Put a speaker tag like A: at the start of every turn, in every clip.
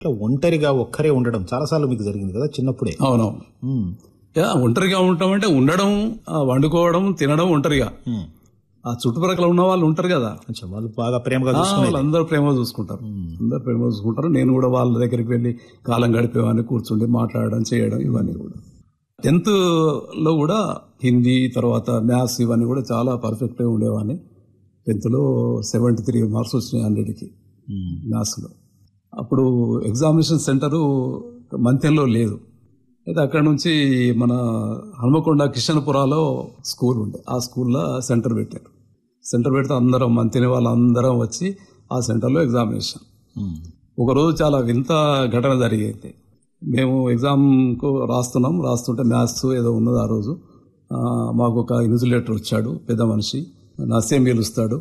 A: ఇట్లా ఒంటరిగా ఒక్కరే ఉండడం చాలాసార్లు మీకు జరిగింది కదా చిన్నప్పుడే
B: అవునవును
A: ఉమ్,
B: యా, ఒంటరిగా ఉండటం అంటే ఉండడం ఆ, వండుకోవడం తినడం ఒంటరిగా
A: ఉమ్.
B: ఆ చుట్టుపక్కల ఉన్న వాళ్ళు ఉంటారు కదా
A: కొంచెం వాళ్ళు బాగా ప్రేమగా
B: ఆ,
A: చూసుకునేది
B: వాళ్ళందరూ ప్రేమ చూసుకుంటారు అందరూ ప్రేమ చూసుకుంటారు నేను కూడా వాళ్ళ దగ్గరికి వెళ్ళి కాలం గడిపేవాడిని కూర్చుండి మాట్లాడడం చేయడం ఇవన్నీ కూడా టెన్త్ లో కూడా హిందీ తర్వాత మ్యాథ్స్ ఇవన్నీ కూడా చాలా పర్ఫెక్ట్ గా ఉండేవాడిని టెన్త్ లో సెవెంటీ త్రీ మార్క్స్ వచ్చినాయి హండ్రెడ్కి
A: ఉమ్,
B: మ్యాథ్స్ లో అప్పుడు ఎగ్జామినేషన్ సెంటరు మంత్యంలో లేదు అయితే అక్కడ నుంచి మన హనుమకొండ కిషన్పురాలో స్కూల్ ఉండే ఆ స్కూల్లో సెంటర్ పెట్టారు సెంటర్ పెడితే అందరం మంతిని వాళ్ళందరం వచ్చి ఆ సెంటర్లో ఎగ్జామినేషన్
A: ఉమ్,
B: ఒకరోజు చాలా వింత ఘటన జరిగింది మేము ఎగ్జామ్కు రాస్తున్నాం రాస్తుంటే మ్యాథ్స్ ఏదో ఉన్నది ఆ రోజు ఆ, మాకు ఒక ఇన్సులేటర్ వచ్చాడు పెద్ద మనిషి నస్యం గెలుస్తాడు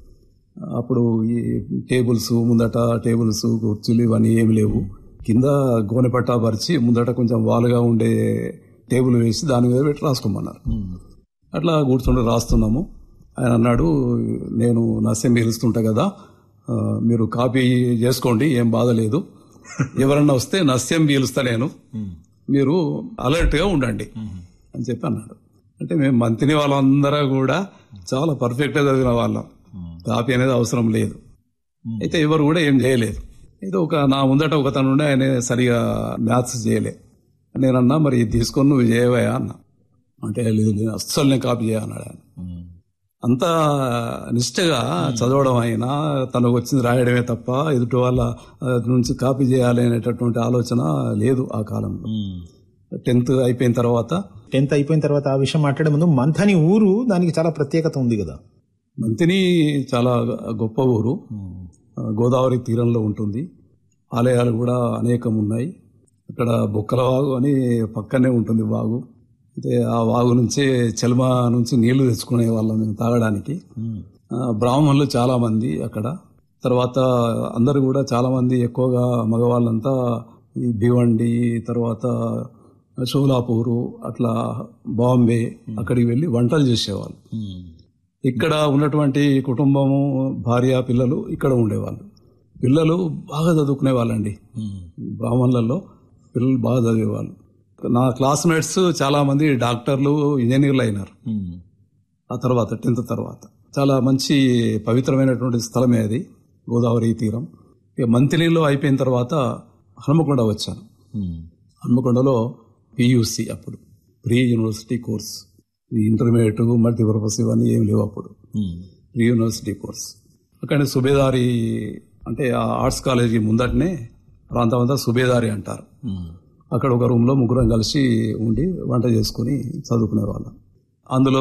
B: అప్పుడు ఈ టేబుల్స్ ముందట టేబుల్స్ కుర్చీలు ఇవన్నీ ఏమి లేవు కింద గోనె పట్టా పరిచి ముందట కొంచెం వాలుగా ఉండే టేబుల్ వేసి దాని మీద పెట్టి రాసుకోమన్నారు
A: ఉమ్,
B: అట్లా కూర్చుండి రాస్తున్నాము ఆయన అన్నాడు నేను నస్యం గెలుస్తుంటా కదా ఆ, మీరు కాపీ చేసుకోండి ఏం బాధ లేదు ఎవరన్నా వస్తే నస్యం పీలుస్తా నేను
A: ఉమ్,
B: మీరు అలర్ట్ గా ఉండండి అని చెప్పి అన్నాడు అంటే మేము మంత్రి వాళ్ళందరూ కూడా చాలా పర్ఫెక్ట్ గా చదివిన వాళ్ళం కాపీ అనేది అవసరం లేదు అయితే ఎవరు కూడా ఏం చేయలేదు అయితే ఒక నా ముందట ఒక తను ఉండే ఆయన సరిగా మ్యాథ్స్ చేయలే నేనన్నా మరి ఇది తీసుకొని నువ్వు చేయవయా అన్న అంటే లేదు లేదు అస్సలు నేను కాపీ చేయన్నాడు ఆయన
A: ఉమ్,
B: అంత నిష్టగా చదవడం అయినా తనకు వచ్చింది రాయడమే తప్ప ఎదుటి వాళ్ళ ఆ, నుంచి కాపీ చేయాలి అనేటటువంటి ఆలోచన లేదు ఆ కాలంలో
A: ఉమ్.
B: టెన్త్ అయిపోయిన తర్వాత
A: టెన్త్ అయిపోయిన తర్వాత ఆ విషయం మాట్లాడే ముందు మంథని ఊరు దానికి చాలా ప్రత్యేకత ఉంది కదా
B: మంతిని చాలా గొప్ప ఊరు ఆ, గోదావరి తీరంలో ఉంటుంది ఆలయాలు కూడా అనేకం ఉన్నాయి అక్కడ బొక్కల వాగు అని పక్కనే ఉంటుంది వాగు అయితే ఆ వాగు నుంచే చెల్మ నుంచి నీళ్లు తెచ్చుకునే వాళ్ళం మేము తాగడానికి
A: ఉమ్,
B: ఆ, బ్రాహ్మణులు చాలా మంది అక్కడ తర్వాత అందరు కూడా చాలా మంది ఎక్కువగా మగవాళ్ళంతా ఈ భివండి తర్వాత షోలాపూరు అట్లా బాంబే అక్కడికి వెళ్ళి వంటలు చేసేవాళ్ళు
A: ఉమ్,
B: ఇక్కడ ఉన్నటువంటి కుటుంబము భార్య పిల్లలు ఇక్కడ ఉండేవాళ్ళు పిల్లలు బాగా చదువుకునే వాళ్ళండి
A: ఉమ్,
B: బ్రాహ్మణులలో పిల్లలు బాగా చదివేవాళ్ళు నా క్లాస్మేట్స్ చాలా మంది డాక్టర్లు ఇంజనీర్లు అయినారు
A: ఉమ్,
B: ఆ తర్వాత టెన్త్ తర్వాత చాలా మంచి పవిత్రమైనటువంటి స్థలమే అది గోదావరి తీరం ఇక మంత్రిలో అయిపోయిన తర్వాత హనుమకొండ వచ్చాను
A: ఉమ్,
B: హనుమకొండలో పియూసి అప్పుడు ప్రీ యూనివర్సిటీ కోర్స్ ఈ ఇంటర్మీడియట్ మల్టీపర్పస్ ఇవన్నీ ఏం లేవు అప్పుడు
A: ఉమ్,
B: ప్రీ యూనివర్సిటీ కోర్స్ అక్కడ సుబేదారి అంటే ఆ ఆర్ట్స్ కాలేజీ ముందటనే ప్రాంతం అంతా సుబేదారి అంటారు
A: ఉమ్,
B: అక్కడ ఒక రూమ్ లో ముగ్గురం కలిసి ఉండి వంట చేసుకుని చదువుకునే వాళ్ళం అందులో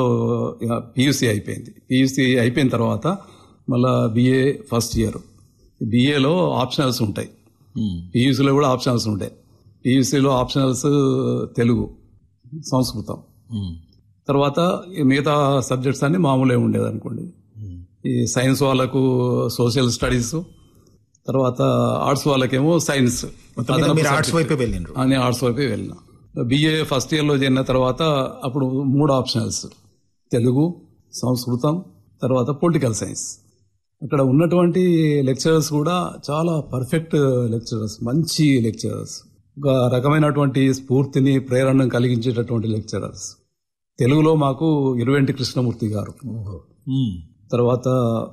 B: పియూసీ అయిపోయింది పియూసీ అయిపోయిన తర్వాత మళ్ళా బిఏ ఫస్ట్ ఇయర్ బిఏలో ఆప్షనల్స్ ఉంటాయి
A: ఉమ్,
B: పియూసీలో కూడా ఆప్షనల్స్ ఉంటాయి పియూసీలో ఆప్షనల్స్ తెలుగు సంస్కృతం
A: ఉమ్,
B: తర్వాత ఈ మిగతా సబ్జెక్ట్స్ అన్ని మామూలే ఉండేది అనుకోండి
A: ఉమ్,
B: ఈ సైన్స్ వాళ్ళకు సోషల్ స్టడీస్ తర్వాత ఆర్ట్స్ వాళ్ళకేమో సైన్స్
A: మొత్తం మీద మీరు ఆర్ట్స్ వైపే వెళ్ళిండ్రు
B: అని ఆర్ట్స్ వైపే వెళ్ళిన బిఏ ఫస్ట్ ఇయర్ లో చేరిన తర్వాత అప్పుడు మూడు ఆప్షనల్స్ తెలుగు సంస్కృతం తర్వాత పొలిటికల్ సైన్స్ అక్కడ ఉన్నటువంటి లెక్చరర్స్ కూడా చాలా పర్ఫెక్ట్ లెక్చరర్స్ మంచి లెక్చరర్స్ ఒక రకమైనటువంటి స్ఫూర్తిని ప్రేరణను కలిగించేటటువంటి లెక్చరర్స్ తెలుగులో మాకు ఇరువెంటి కృష్ణమూర్తి గారు
A: ఓహో. ఉమ్.
B: తర్వాత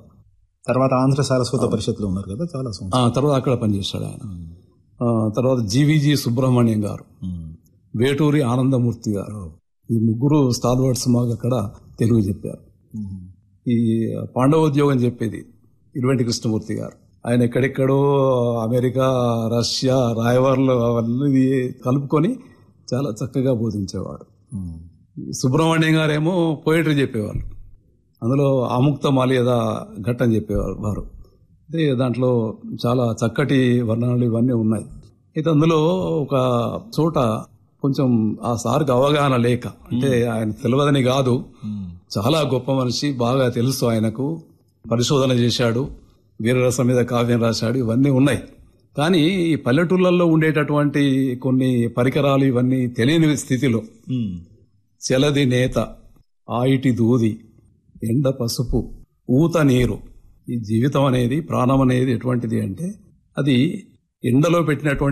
A: తర్వాత ఆంధ్ర సారస్వత పరిషత్లో ఉన్నారు కదా చాలా సంవత్సరాలు
B: ఆ, తర్వాత అక్కడ పనిచేశాడు ఆయన ఆ, తర్వాత జీవీజీ సుబ్రహ్మణ్యం గారు
A: ఉమ్,
B: వేటూరి ఆనందమూర్తి గారు ఈ ముగ్గురు స్టాల్వర్డ్స్ మాకు అక్కడ తెలుగు చెప్పారు
A: ఉమ్,
B: ఈ పాండవోద్యోగం చెప్పేది ఇరువెంటి కృష్ణమూర్తి గారు ఆయన ఎక్కడెక్కడో అమెరికా రష్యా రాయవార్లు అవన్నీ కలుపుకొని చాలా చక్కగా బోధించేవాడు
A: ఉమ్,
B: ఈ సుబ్రహ్మణ్యం గారేమో పోయిటరీ చెప్పేవాళ్ళు అందులో ఆముక్త మాల్యద ఘట్టం చెప్పేవారు వారు అయితే దాంట్లో చాలా చక్కటి వర్ణనలు ఇవన్నీ ఉన్నాయి అయితే అందులో ఒక చోట కొంచెం ఆ సార్కి అవగాహన లేక అంటే ఆయన తెలియదని కాదు
A: ఉమ్,
B: చాలా గొప్ప మనిషి బాగా తెలుసు ఆయనకు పరిశోధన చేశాడు వీరరసం మీద కావ్యం రాశాడు ఇవన్నీ ఉన్నాయి కానీ ఈ పల్లెటూళ్ళల్లో ఉండేటటువంటి కొన్ని పరికరాలు ఇవన్నీ తెలియని స్థితిలో
A: ఉమ్,
B: చెలది నేత ఆయిటి దూది ఎండ పసుపు ఊత నీరు ఈ జీవితం అనేది ప్రాణం అనేది ఎటువంటిది అంటే అది ఎండలో పెట్టినటువంటి